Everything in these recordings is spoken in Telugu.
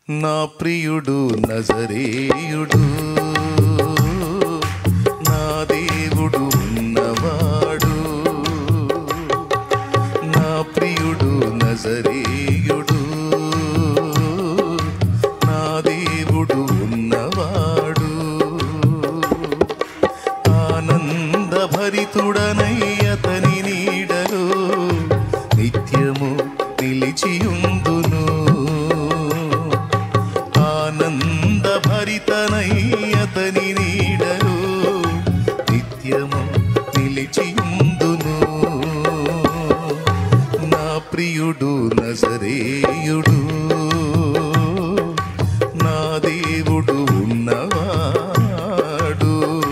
నా ప్రియుడు నజరేయుడు నా దేవుడు ఉన్నవాడు నా ప్రియుడు నజరేయుడు నా దేవుడు ఉన్నవాడు ఆనందభరితుడనై అతని నీడలో నిత్యము నిలిచియుందును ఆనందభరితనై అతని నీడలో నిత్యము నిలిచియుందును నా ప్రియుడు నజరేయుడు నా దేవుడు ఉన్నవాడు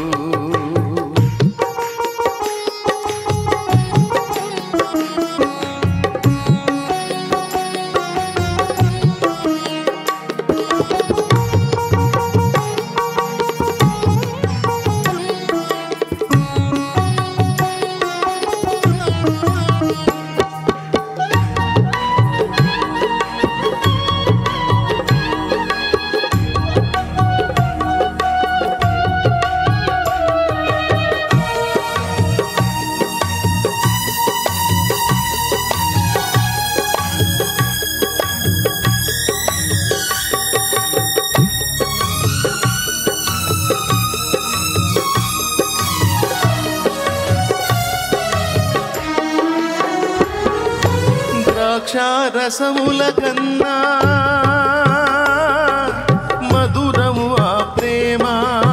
ద్రాక్షారసముల కన్నా మధురము ఆ ప్రేమ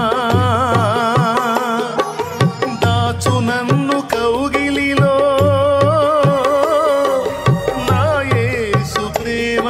దాచు నన్ను కౌగిలిలో నా యేసు ప్రేమ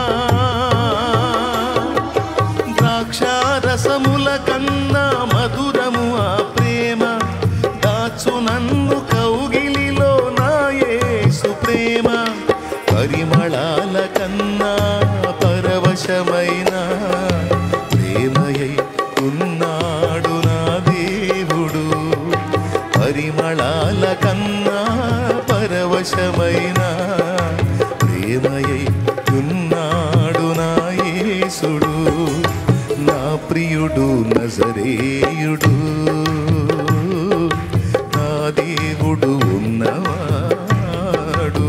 ద్రాక్షారసముల కన్నా మధురము ఆ ప్రేమ దాచు నన్ను కౌగిలిలో నా యేసు ప్రేమ పరిమళాల కన్నా పరవశమైన ప్రేమయై ఉన్నాడు నా దేవుడు పరిమళాల కన్నా పరవశమైన ప్రేమయై ఉన్నాడు నా యేసుడు నా ప్రియుడు నజరేయుడు నా దేవుడు ఉన్నవాడు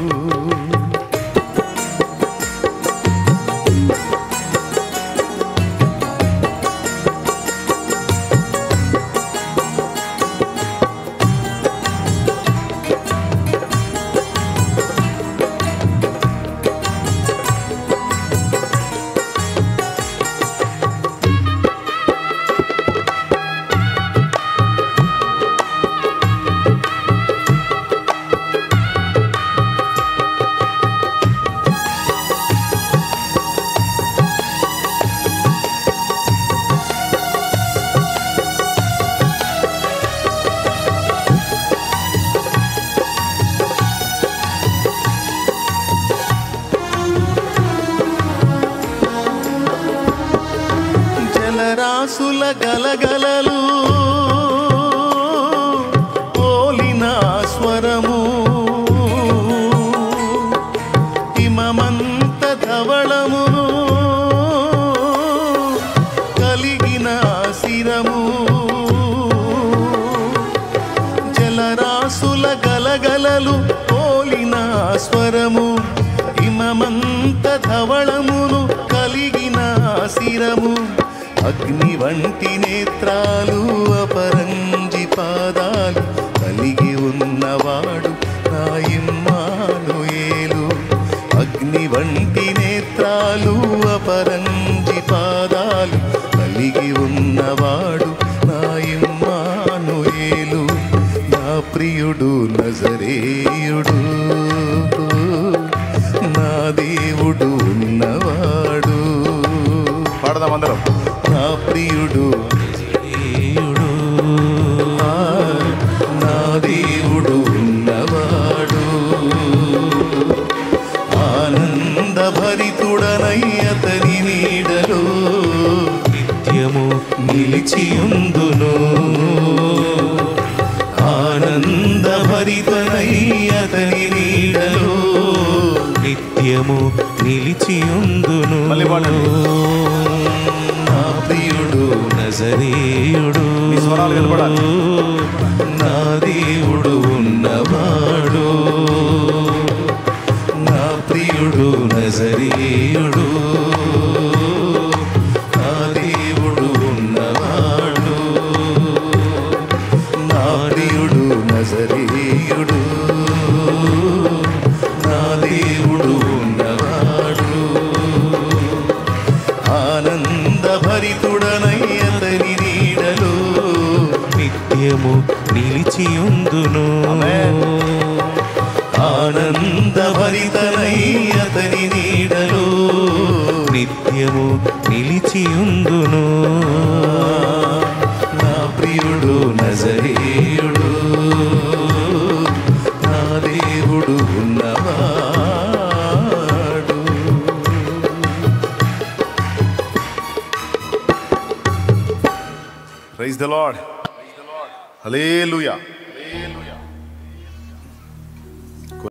జలరాసుల గలగలలు పోలిన స్వరము హిమమంత ధవళమును కలిగిన శిరము జలరాసుల గలగలలు పోలిన స్వరము హిమమంత ధవళమును కలిగిన శిరము అగ్ని వంటి నేత్రాలు అపరంజి పాదాలు కలిగి ఉన్నవాడు నా ఇమ్మానుయేలు అగ్ని వంటి నేత్రాలు అపరంజి పాదాలు కలిగి ఉన్నవాడు నా ఇమ్మానుయేలు నా ప్రియుడు నజరేయుడు నా దేవుడు ఉన్నవాడు పాడదాం అందరం నా ప్రియుడు దేవుడు ఆ, నా దేవుడు ఉన్నవాడు ఆనందభరితుడనై అతని నీడలో నిత్యము నిలిచియుందును ఆనందభరితనై అతని నీడలో నిత్యము నిలిచియుందును మళ్ళీ పాడండి. నా ప్రియుడు నజరేయుడు మీ స్వరాలు కనపడాలి. నా దేవుడు ఉన్నవాడు నా ప్రియుడు నజరేయుడు నా దేవుడు ఉన్నవాడు నా ప్రియుడు నజరేయుడు నా దేవుడు ఉన్నవాడు ఆనంద భరితుడనయ్యతని నీడలో నిత్యము నిలిచియుందును ఆమేన్. ఆనంద భరితనయ్యతని నీడలో నిత్యము నిలిచియుందును నా ప్రియుడు నజరేయుడు నా దేవుడు ఉన్నవాడు ప్రైజ్ ద లార్డ్ హల్లెలూయా